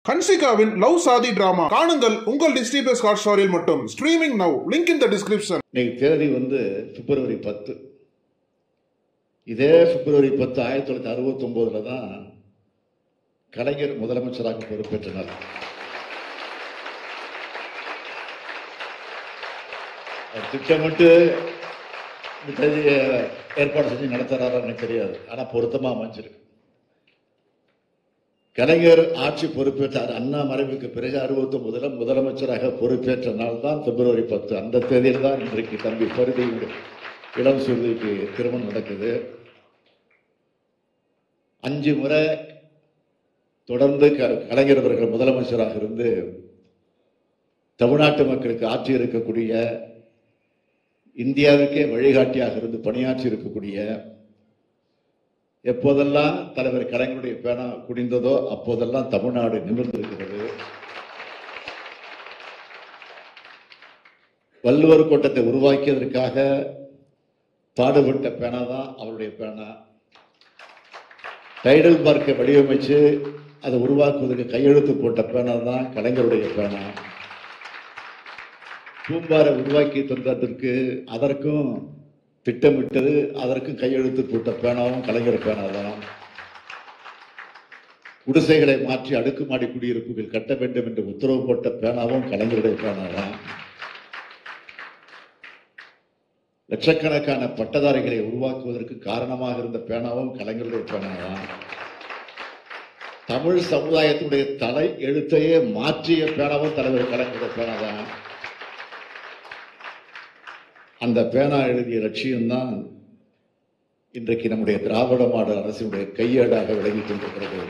ஹன்சிகாவின் love சாதி drama காணுங்கள் உங்கள் டிஸ்னி பிளஸ் ஹாட் ஸ்டாரில் மட்டும் streaming now link in the description இன்னைக்கு தேதி வந்து பிப்ரவரி பத்து இதே பிப்ரவரி பத்து ஆயிரத்தி தொள்ளாயிரத்தி அறுபத்தி ஒன்பதுல தான் கலைஞர் முதலமைச்சராக பொறுப்பேற்ற நாள் அவர் திட்டமிட்டு இந்த தேதியை ஏற்பாடு செஞ்சு நடத்துறாரா எனக்கு தெரியாது ஆனா பொருத்தமா அமைஞ்சிருக்கு கலைஞர் ஆட்சி பொறுப்பேற்றார் அண்ணா மறைவுக்கு பிறகு அறுபத்தி ஒன்பதுல முதலமைச்சராக பொறுப்பேற்ற நாள் தான் பிப்ரவரி பத்து அந்த தேதியில் தான் இன்றைக்கு தம்பி பருதி இளம் சுருதிக்கு திருமணம் நடக்குது அஞ்சு முறை தொடர்ந்து க- கலைஞர் அவர்கள் முதலமைச்சராக இருந்து தமிழ்நாட்டு மக்களுக்கு ஆட்சி இருக்கக்கூடிய இந்தியாவுக்கே வழிகாட்டியாக இருந்து பணியாற்றி இருக்கக்கூடிய எப்போதெல்லாம் தலைவர் கலைஞருடைய பேனா குடிந்ததோ அப்போதெல்லாம் தமிழ்நாடு நிமிர்ந்திருக்கிறது வள்ளுவர் கோட்டத்தை உருவாக்கியதற்காக பாடுபட்ட பேனா தான் அவருடைய பேனா டைடல் பார்க்கை வடிவமைச்சு அதை உருவாக்குவதற்கு கையெழுத்து போட்ட பேனா தான் கலைஞருடைய பேனா பூம்பாரை உருவாக்கி தந்ததற்கு அதற்கும் திட்டமிட்டது அதற்கும் கையெழுத்து போட்ட பேனாவும் கலைஞர் பேனா தான் குடிசைகளை மாற்றி அடுக்குமாடி குடியிருப்புகள் கட்ட வேண்டும் என்று உத்தரவு போட்ட பேனாவும் கலைஞருடைய பேனா தான் லட்சக்கணக்கான பட்டதாரிகளை உருவாக்குவதற்கு காரணமாக இருந்த பேனாவும் கலைஞருடைய பேனா தான் தமிழ் சமுதாயத்துடைய தலை எழுத்தையே மாற்றிய பேனாவும் தலைவர் கலைஞருடைய பேனா தான் அந்த பேனா எழுதிய லட்சியம்தான் இன்றைக்கு நம்முடைய திராவிட மாடல் அரசினுடைய கையேடாக விளங்கிக் கொண்டிருக்கிறது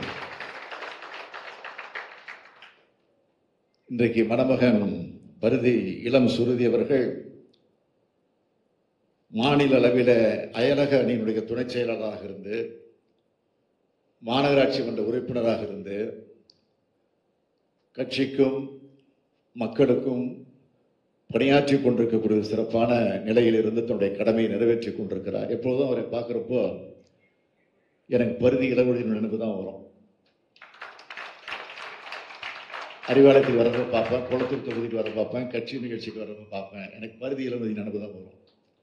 இன்றைக்கு மணமகன் பருதி இளம் சுருதி அவர்கள் மாநில அளவில் அயலக அணியினுடைய துணைச் செயலாளராக இருந்து மாநகராட்சி மன்ற உறுப்பினராக இருந்து கட்சிக்கும் மக்களுக்கும் பணியாற்றி கொண்டிருக்கக்கூடிய சிறப்பான நிலையில் இருந்து தன்னுடைய கடமையை நிறைவேற்றி கொண்டிருக்கிறார் எப்பொழுதும் அவரை பார்க்குறப்போ எனக்கு பருதி இளவழியின் நினைவு தான் வரும் அறிவாலயத்துக்கு வரப்ப பார்ப்பேன் குளத்தூர் தொகுதிக்கு வர பார்ப்பேன் கட்சி நிகழ்ச்சிக்கு வரப்ப பார்ப்பேன் எனக்கு பருதி இளவதி நினைவு தான் வரும்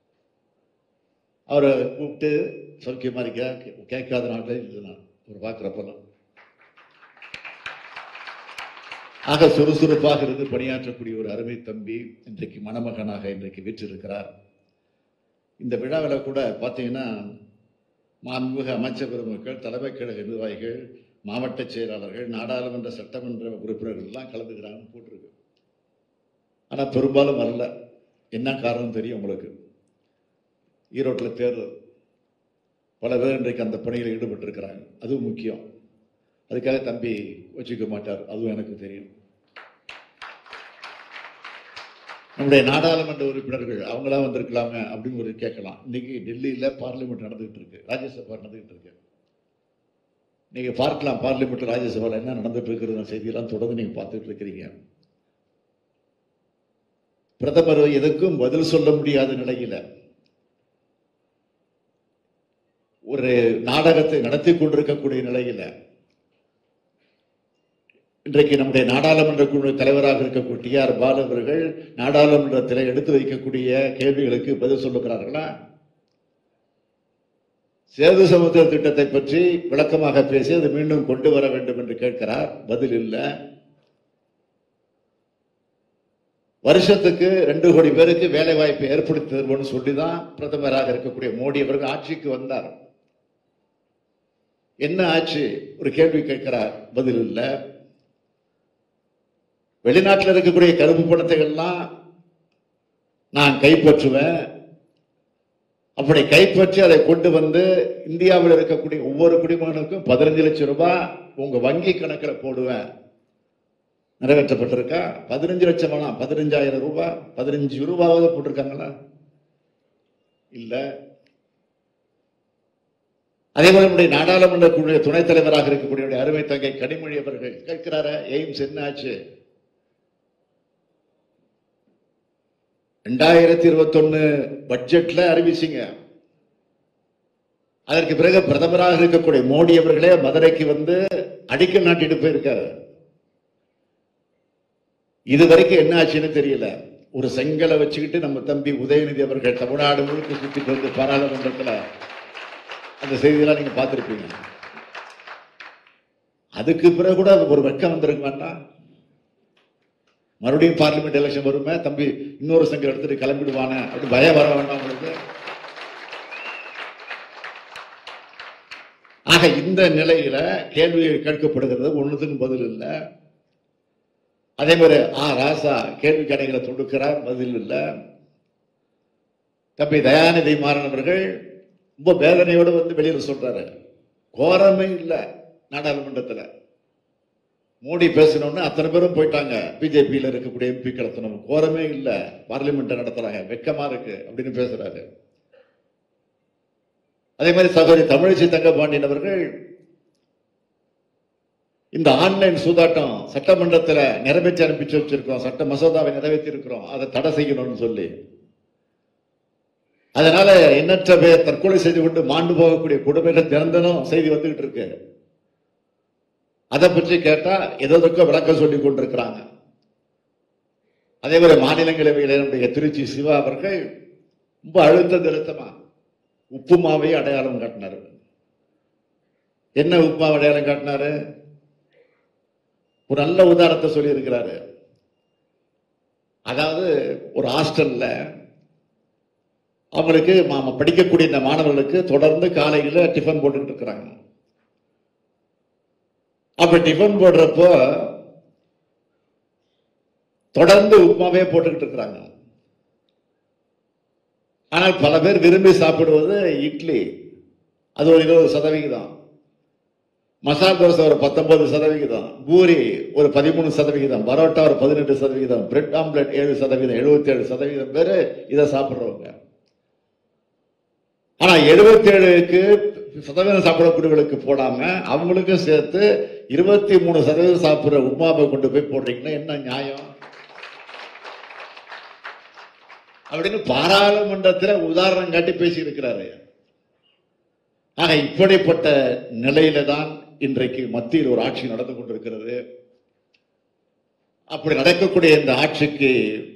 அவரை கூப்பிட்டு சௌக்கியமா இருக்கியா கே- கேட்காத நாட்டில் இல்லை நான் அவர் பார்க்குறப்பெல்லாம் ஆக சுறுசுறுப்பாக இருந்து பணியாற்றக்கூடிய ஒரு அருமை தம்பி இன்றைக்கு மணமகனாக இன்றைக்கு வீற்றிருக்கிறார் இந்த விழாவில் கூட பார்த்தீங்கன்னா மாண்புமிகு அமைச்சர் பெருமக்கள் தலைமை கழக நிர்வாகிகள் மாவட்ட செயலாளர்கள் நாடாளுமன்ற சட்டமன்ற உறுப்பினர்கள் எல்லாம் கலந்துக்கிறாங்கன்னு போட்டிருக்கு ஆனால் பெரும்பாலும் வரல என்ன காரணம் தெரியும் உங்களுக்கு ஈரோட்டில் தேர்தல் பல பேர் இன்றைக்கு அந்த பணியில் ஈடுபட்டிருக்கிறாங்க அதுவும் முக்கியம் அதுக்காக தம்பி வச்சுக்க மாட்டார் அதுவும் எனக்கு தெரியும் நம்முடைய நாடாளுமன்ற உறுப்பினர்கள் அவங்களா வந்திருக்கலாமே அப்படின்னு ஒரு கேட்கலாம் இன்னைக்கு டெல்லியில பார்லிமெண்ட் நடந்துகிட்டு இருக்கு ராஜ்யசபா நடந்துகிட்டு இருக்கு நீங்க பார்க்கலாம் பார்லிமெண்ட் ராஜ்யசபால என்ன நடந்துட்டு இருக்கிறது செய்தியெல்லாம் தொடர்ந்து நீங்க பார்த்துட்டு இருக்கிறீங்க பிரதமர் எதுக்கும் பதில் சொல்ல முடியாத நிலையில ஒரு நாடகத்தை நடத்தி கொண்டிருக்கக்கூடிய நிலையில இன்றைக்கு நம்முடைய நாடாளுமன்ற குழு தலைவராக இருக்கக்கூடிய டி ஆர் பாலு அவர்கள் நாடாளுமன்றத்தில் எடுத்து வைக்கக்கூடிய கேள்விகளுக்கு பதில் சொல்லுகிறார்களா சேது சமுத்திர திட்டத்தை பற்றி விளக்கமாக பேசி அது மீண்டும் கொண்டு வர வேண்டும் என்று கேட்கிறார் பதில் இல்லை வருஷத்துக்கு ரெண்டு கோடி பேருக்கு வேலை வாய்ப்பை ஏற்படுத்தி தருவோம்னு சொல்லிதான் பிரதமராக இருக்கக்கூடிய மோடி அவர்கள் ஆட்சிக்கு வந்தார் என்ன ஆச்சு ஒரு கேள்வி கேட்கிறார் பதில் இல்லை வெளிநாட்டில் இருக்கக்கூடிய கருப்பு பணத்தை எல்லாம் நான் கைப்பற்றுவேன் அப்படி கைப்பற்றி அதை கொண்டு வந்து இந்தியாவில் இருக்கக்கூடிய ஒவ்வொரு குடிமகனுக்கும் பதினஞ்சு லட்சம் ரூபாய் உங்க வங்கி கணக்கில் போடுவேன் நிறைவேற்றப்பட்டிருக்கா பதினஞ்சு லட்சம் வேணாம் பதினஞ்சாயிரம் ரூபாய் பதினஞ்சு ரூபாவது போட்டிருக்காங்களா இல்ல அதே போல நம்முடைய நாடாளுமன்ற குழு துணைத் தலைவராக இருக்கக்கூடிய நம்முடைய அருமை தங்கை கனிமொழி அவர்கள் கேட்கிறார எய்ம்ஸ் என்ன ஆச்சு ரெண்டாயிரத்தி இருபத்தொன்னு பட்ஜெட்ல அறிவிச்சிங்க அதற்கு பிறகு பிரதமராக இருக்கக்கூடிய மோடி அவர்களே மதுரைக்கு வந்து அடிக்கல் நாட்டிட்டு போயிருக்காரு இது வரைக்கும் என்ன ஆச்சுன்னு தெரியல ஒரு செங்கலை வச்சுக்கிட்டு நம்ம தம்பி உதயநிதி அவர்கள் தமிழ்நாடு முழுக்க சுத்திட்டு வந்து பாராளுமன்றத்துல அந்த செய்தியெல்லாம் நீங்க பார்த்திருப்பீங்க அதுக்கு பிறகு கூட ஒரு வெக்கம் வந்திருக்க வேண்டாம் மறுபடியும் பார்லிமெண்ட் எலெக்ஷன் வருமே தம்பி இன்னொரு சங்கம் எடுத்துட்டு கிளம்பிடுவானே அப்படி பயம் வர வேண்டாம் உங்களுக்கு ஆக இந்த நிலையில கேள்வி கேட்கப்படுகிறது ஒண்ணுத்துக்கும் பதில் இல்லை அதே மாதிரி ஆ ராசா கேள்வி கடைகளை தொடுக்கிறார் பதில் இல்லை தம்பி தயாநிதி மாறன் அவர்கள் ரொம்ப வேதனையோடு வந்து வெளியில சொல்றாரு கோரமே இல்லை நாடாளுமன்றத்துல மோடி பேசணும்னு அத்தனை பேரும் போயிட்டாங்க பிஜேபியில இருக்கக்கூடிய எம்பிக்கள் அத்தனை கோரமே இல்ல பார்லிமெண்ட் நடத்துறாங்க வெக்கமா இருக்கு அப்படின்னு பேசுறாரு அதே மாதிரி சகோதரி தமிழிசை தங்கபாண்டியன் அவர்கள் இந்த ஆன்லைன் சூதாட்டம் சட்டமன்றத்துல நிறைவேற்றி அனுப்பிச்சு வச்சிருக்கோம் சட்ட மசோதாவை நிறைவேற்றி இருக்கிறோம் அதை தடை செய்யணும்னு சொல்லி அதனால எண்ணற்ற பேர் தற்கொலை செய்து கொண்டு மாண்டு போகக்கூடிய கொடுமைகள் திறந்தனும் செய்தி வந்துகிட்டு இருக்கு அதை பற்றி கேட்டா எதற்கோ விளக்கம் சொல்லி கொண்டிருக்கிறாங்க அதே மாதிரி மாநிலங்களவையில் நம்முடைய திருச்சி சிவா அவர்கள் ரொம்ப அழுத்த திருத்தமா உப்புமாவை அடையாளம் காட்டினாரு என்ன உப்புமா அடையாளம் காட்டினாரு ஒரு நல்ல உதாரணத்தை சொல்லி இருக்கிறாரு அதாவது ஒரு ஹாஸ்டல்ல அவங்களுக்கு மாம படிக்கக்கூடிய இந்த மாணவர்களுக்கு தொடர்ந்து காலையில டிஃபன் போட்டுக்கிட்டு இருக்கிறாங்க அப்ப டிஃபன் போடுறப்போ தொடர்ந்து உப்புமாவே போட்டுக்கிட்டு இருக்கிறாங்க ஆனால் பல பேர் விரும்பி சாப்பிடுவது இட்லி அது ஒரு இருபது சதவிகிதம் மசால் தோசை ஒரு பத்தொன்பது சதவிகிதம் பூரி ஒரு பதிமூணு சதவிகிதம் பரோட்டா ஒரு பதினெட்டு சதவிகிதம் பிரெட் ஆம்லெட் ஏழு சதவீதம் எழுபத்தி ஏழு சதவீதம் பேர் இதை சாப்பிடுறவங்க ஆனா எழுபத்தி ஏழுக்கு சதவீதம் சாப்பிடக்கூடியவர்களுக்கு போடாம அவங்களுக்கும் சேர்த்து இருபத்தி மூணு சதவீதம் சாப்பிடுற உப்மாவை கொண்டு போய் போடுறீங்கன்னா என்ன நியாயம் அப்படின்னு பாராளுமன்றத்தில் உதாரணம் காட்டி பேசி இருக்கிறாரு ஆக இப்படிப்பட்ட நிலையில தான் இன்றைக்கு மத்தியில் ஒரு ஆட்சி நடந்து கொண்டிருக்கிறது அப்படி நடக்கக்கூடிய இந்த ஆட்சிக்கு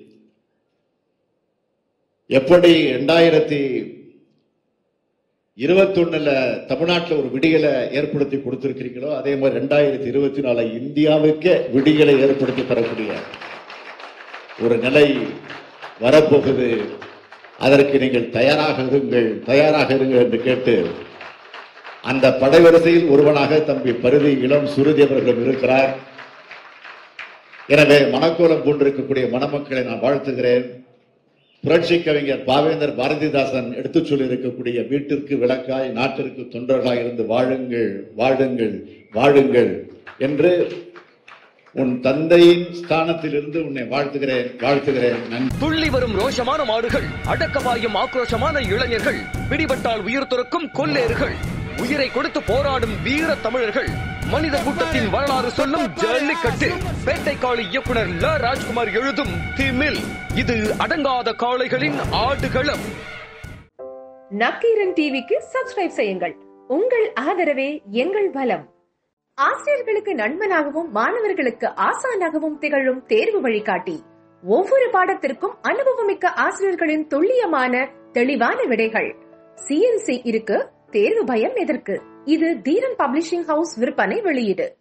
எப்படி ரெண்டாயிரத்தி இருபத்தி ஒண்ணுல தமிழ்நாட்டில் ஒரு விடியலை ஏற்படுத்தி கொடுத்திருக்கிறீங்களோ அதே மாதிரி ரெண்டாயிரத்தி இருபத்தி நாலு இந்தியாவுக்கே விடியலை ஏற்படுத்தி தரக்கூடிய ஒரு நிலை வரப்போகுது அதற்கு நீங்கள் தயாராக இருங்கள் தயாராக இருங்கள் என்று கேட்டு அந்த படைவரிசையில் ஒருவனாக தம்பி பருதி இளம் சுருதி அவர்கள் இருக்கிறார் எனவே மணக்கோலம் பூண்டிருக்கக்கூடிய மணமக்களை நான் வாழ்த்துகிறேன் புரட்சி கவிஞர் பாவேந்தர் பாரதிதாசன் எடுத்துச் சொல்லி இருக்கக்கூடிய வீட்டிற்கு விளக்காய் நாட்டிற்கு தொண்டர்களாய் இருந்து வாழுங்கள் வாழுங்கள் வாழுங்கள் என்று உன் தந்தையின் ஸ்தானத்தில் இருந்து உன்னை வாழ்த்துகிறேன் வாழ்த்துகிறேன் நன்றி துள்ளி வரும் ரோஷமான மாடுகள் அடக்கபாயும் ஆக்ரோஷமான இளைஞர்கள் பிடிபட்டால் உயிர் துறக்கும் கொல்லேறுகள் உயிரை கொடுத்து போராடும் வீர தமிழர்கள் மனித கூட்டத்தின் வரலாறு சொல்லும் ஜல்லிக்கட்டு பேட்டைக்காளி இயக்குனர் ல ராஜ்குமார் எழுதும் திமில் இது அடங்காத காளைகளின் ஆடுகளம் நக்கீரன் டிவிக்கு சப்ஸ்கிரைப் செய்யுங்கள் உங்கள் ஆதரவே எங்கள் பலம் ஆசிரியர்களுக்கு நண்பனாகவும் மாணவர்களுக்கு ஆசானாகவும் திகழும் தேர்வு வழிகாட்டி ஒவ்வொரு பாடத்திற்கும் அனுபவமிக்க ஆசிரியர்களின் துல்லியமான தெளிவான விடைகள் சிஎன்சி இருக்கு தேர்வு பயம் எதற்கு இது தீரன் பப்ளிஷிங் ஹவுஸ் விற்பனை வெளியீடு